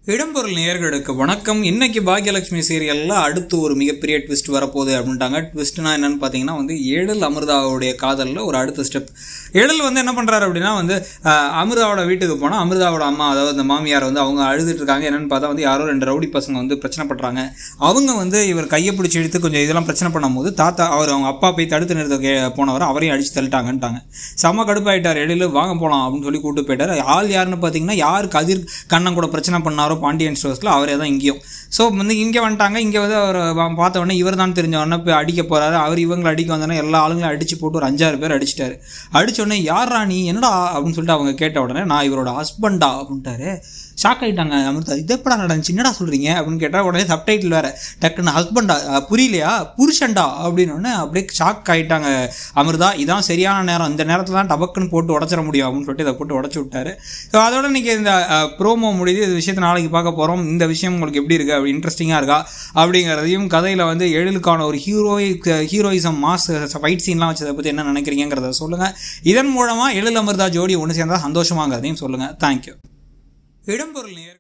இடம்பொருள் நேயர்களுக்கு வணக்கம் இன்னைக்கு பாக்யலட்சுமி சீரியல்ல அடுத்து ஒரு மிகப்பெரிய ட்விஸ்ட் வரப்போகுது அப்படின்ட்டாங்க ட்விஸ்ட்னா என்னன்னு பார்த்தீங்கன்னா வந்து எழில் அமிர்தாவுடைய காதலில் ஒரு அடுத்த ஸ்டெப் எழில் வந்து என்ன பண்ணுறாரு அப்படின்னா வந்து அஹ், அமிர்தாவோட வீட்டுக்கு போனால் அமிர்தாவோட அம்மா அதாவது அந்த மாமியார் வந்து அவங்க அழுதுட்டு இருக்காங்க என்னன்னு பார்த்தா வந்து யாரோ ரெண்டு ரவுடி பசங்க வந்து பிரச்சனை பண்ணுறாங்க அவங்க வந்து இவர் கையை பிடிச்சி இழுத்து கொஞ்சம் இதெல்லாம் பிரச்சனை பண்ணும்போது தாத்தா அவர் அவங்க அப்பா போய் தடுத்து நிறுத்த கே போனவர் அவரையும் அடிச்சு தள்ளிட்டாங்கன்ட்டாங்க செம கடுப்பாயிட்டார் எழில் வாங்க போகலாம் அப்படின்னு சொல்லி கூட்டு போயிட்டார் ஆள் யாருன்னு பார்த்தீங்கன்னா யார் கதிர் கண்ணன் கூட பிரச்சனை பண்ணாரோ பாண்டியன் ஸ்டோர்ஸில் அவரே தான் இங்கேயும் ஸோ வந்து இங்கே வந்துட்டாங்க இங்கே வந்து அவர் வ- பார்த்த உடனே இவர் தான் தெரிஞ்ச உடனே போய் அடிக்க போறாரு அவர் இவங்களை அடிக்க வந்தோடனே எல்லா ஆளுங்களும் அடிச்சு போட்டு ஒரு அஞ்சாறு பேர் அடிச்சிட்டாரு அடிச்ச உடனே யாரா நீ என்னடா அப்படின்னு சொல்லிட்டு அவங்க கேட்ட உடனே நான் இவரோட ஹஸ்பண்டா அப்படின்ட்டாரு ஷாக் ஆயிட்டாங்க அமிர்தா இது எப்படா நடந்துச்சு என்னடா சொல்றீங்க அப்படின்னு கேட்டால் உடனே சப்டைட்டில் வேற டக்குன்னு ஹஸ்பண்டா புரியலையா புருஷன்டா அப்படின்னு உடனே அப்படியே ஷாக் ஆயிட்டாங்க அமிர்தா இதான் சரியான நேரம் இந்த நேரத்தில் தான் டபக்குன்னு போட்டு உடச்சிட முடியும் அப்படின்னு சொல்லிட்டு இதை போட்டு உடச்சி விட்டாரு ஸோ அதோட இன்னைக்கு இந்த ப்ரோமோ முடியுது இந்த விஷயத்தை நாளைக்கு பார்க்க போகிறோம் இந்த விஷயம் உங்களுக்கு எப்படி இருக்கு அப்படி இன்ட்ரெஸ்டிங்காக இருக்கா அப்படிங்கிறதையும் கதையில் வந்து எழிலுக்கான ஒரு ஹீரோயிக் ஹீரோயிசம் மாஸ் ஃபைட் சீன்லாம் வச்சதை பற்றி என்ன நினைக்கிறீங்கிறத சொல்லுங்கள் இதன் மூலமாக எழில் அமிர்தா ஜோடி ஒன்று சேர்ந்தா சந்தோஷமாங்கிறதையும் சொல்லுங்கள் தேங்க்யூ இடம்பொருள் நேர்